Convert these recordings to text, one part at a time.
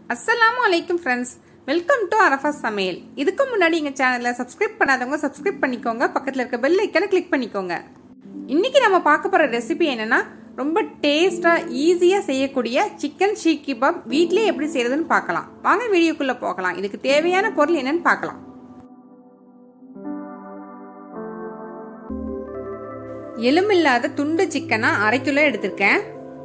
அஸ்ஸலாமு அலைக்கும் friends welcome to Arafah சமையல் இதுக்கு முன்னாடி எங்கள் சேனலில் சப்ஸ்கிரைப் பண்ணாதவங்க சப்ஸ்கிரைப் பண்ணிக்கோங்க பக்கத்தில் இருக்க பெல் ஐக்கனை கிளிக் பண்ணிக்கோங்க இன்னைக்கு நம்ம பார்க்க போகிற ரெசிபி என்னன்னா ரொம்ப டேஸ்டாக ஈஸியாக செய்யக்கூடிய சிக்கன் ஷீக் கிபாப் வீட்லேயே எப்படி செய்யறதுன்னு பார்க்கலாம் வாங்க வீடியோக்குள்ளே போகலாம் இதுக்கு தேவையான பொருள் என்னன்னு பார்க்கலாம் எலும்பில்லாத துண்டு சிக்கனா அரை கிலோ எடுத்திருக்கேன்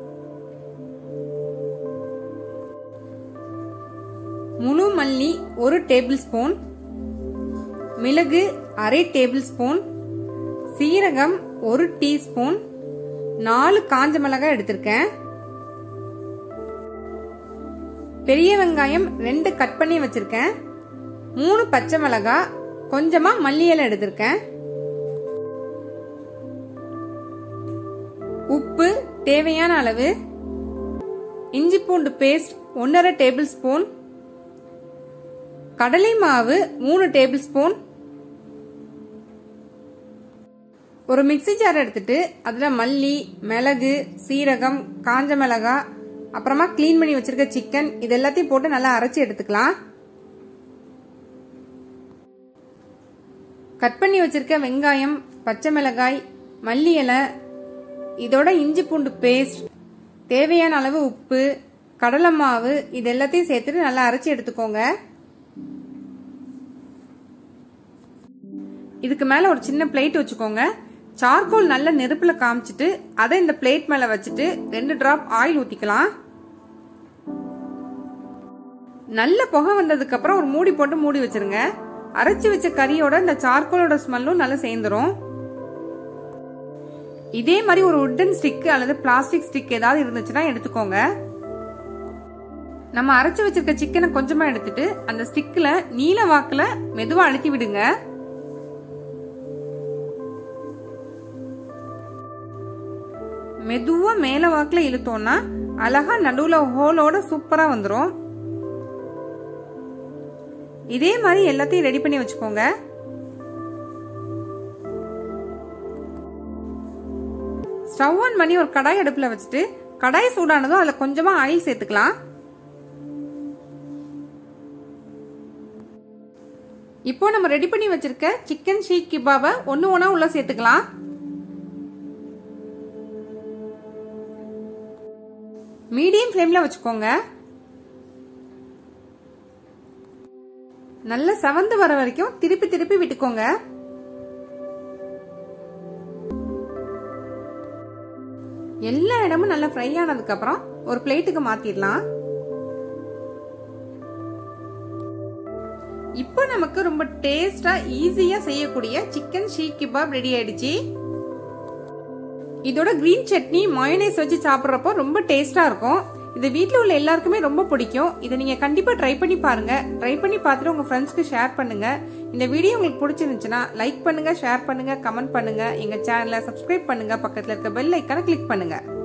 முழு மல்லி ஒரு டேபிள் ஸ்பூன் மிளகு அரை டேபிள் ஸ்பூன் சீரகம் ஒரு டீஸ்பூன் நாலு காஞ்ச மிளகாய் எடுத்திருக்கேன் பெரிய வெங்காயம் ரெண்டு கட் பண்ணி வச்சிருக்கேன் மூணு பச்சை மிளகாய் கொஞ்சமா மல்லி இலை எடுத்திருக்கேன் உப்பு தேவையான அளவு இஞ்சி பூண்டு பேஸ்ட் ஒன்றரை டேபிள் ஸ்பூன் கடலை மாவு மூணு டேபிள் ஸ்பூன் ஒரு மிக்சி ஜார் எடுத்துட்டு அதில் மல்லி மிளகு சீரகம் காஞ்ச மிளகாய் அப்புறமா க்ளீன் பண்ணி வச்சிருக்க சிக்கன் இது எல்லாத்தையும் போட்டு நல்லா அரைச்சி எடுத்துக்கலாம் கட் பண்ணி வச்சிருக்க வெங்காயம் பச்சை மிளகாய் மல்லி இலை இதோட இஞ்சி பூண்டு பேஸ்ட் தேவையான அளவு உப்பு கடலை மாவு இது எல்லாத்தையும் சேர்த்துட்டு நல்லா அரைச்சி எடுத்துக்கோங்க இதுக்கு மேல ஒரு சின்ன பிளேட் வச்சுக்கோங்க சார்கோல் நல்ல நெருப்புல காமிச்சிட்டு அதை இந்த பிளேட் மேல வச்சுட்டு ரெண்டு டிராப் ஆயில் ஊத்திக்கலாம் நல்ல புகை வந்ததுக்கு அப்புறம் ஒரு மூடி போட்டு மூடி வச்சிருங்க அரைச்சி வச்ச கறியோட இந்த சார்கோலோட ஸ்மெல்லும் நல்லா சேர்ந்துரும் இதே மாதிரி ஒரு உட்டன் ஸ்டிக் அல்லது பிளாஸ்டிக் ஸ்டிக் ஏதாவது இருந்துச்சுன்னா எடுத்துக்கோங்க நம்ம அரைச்சு வச்சிருக்க சிக்கனை கொஞ்சமா எடுத்துட்டு அந்த ஸ்டிக்ல நீல வாக்குல மெதுவா அழுத்தி விடுங்க மெதுவா மேல வாக்குல இழுத்தோம்னா அழகா நடுவுல ஹோலோட சூப்பரா வந்துடும் இதே மாதிரி எல்லாத்தையும் ரெடி பண்ணி வச்சுக்கோங்க ஸ்டவ் ஆன் பண்ணி ஒரு கடாய் அடுப்புல வச்சுட்டு கடாய் சூடானதும் அதுல கொஞ்சமா ஆயில் சேர்த்துக்கலாம் இப்போ நம்ம ரெடி பண்ணி வச்சிருக்க சிக்கன் ஷீக் கிபாப ஒன்னு ஒன்னா உள்ள சேர்த்துக்கலாம் மீடியம் ஃப்ளேம்ல வச்சுக்கோங்க நல்ல செவந்து வர வரைக்கும் திருப்பி திருப்பி விட்டுக்கோங்க எல்லா இடமும் நல்லா ஃப்ரை ஆனதுக்கு அப்புறம் ஒரு பிளேட்டுக்கு மாத்திடலாம் இப்போ நமக்கு ரொம்ப டேஸ்டா ஈஸியா செய்யக்கூடிய சிக்கன் ஷீக் கிபாப் ரெடி ஆயிடுச்சு இதோட கிரீன் சட்னி மயோனைஸ் வச்சு சாப்பிட்றப்போ ரொம்ப டேஸ்டா இருக்கும் இது வீட்டில் உள்ள எல்லாருக்குமே ரொம்ப பிடிக்கும் இதை நீங்க கண்டிப்பா ட்ரை பண்ணி பாருங்க ட்ரை பண்ணி பார்த்துட்டு உங்க ஃப்ரெண்ட்ஸ்க்கு ஷேர் பண்ணுங்க இந்த வீடியோ உங்களுக்கு பிடிச்சிருந்துச்சுன்னா லைக் பண்ணுங்க ஷேர் பண்ணுங்க கமெண்ட் பண்ணுங்க எங்க சேனலை சப்ஸ்கிரைப் பண்ணுங்க பக்கத்துல இருக்க பெல் ஐக்கான கிளிக் பண்ணுங்க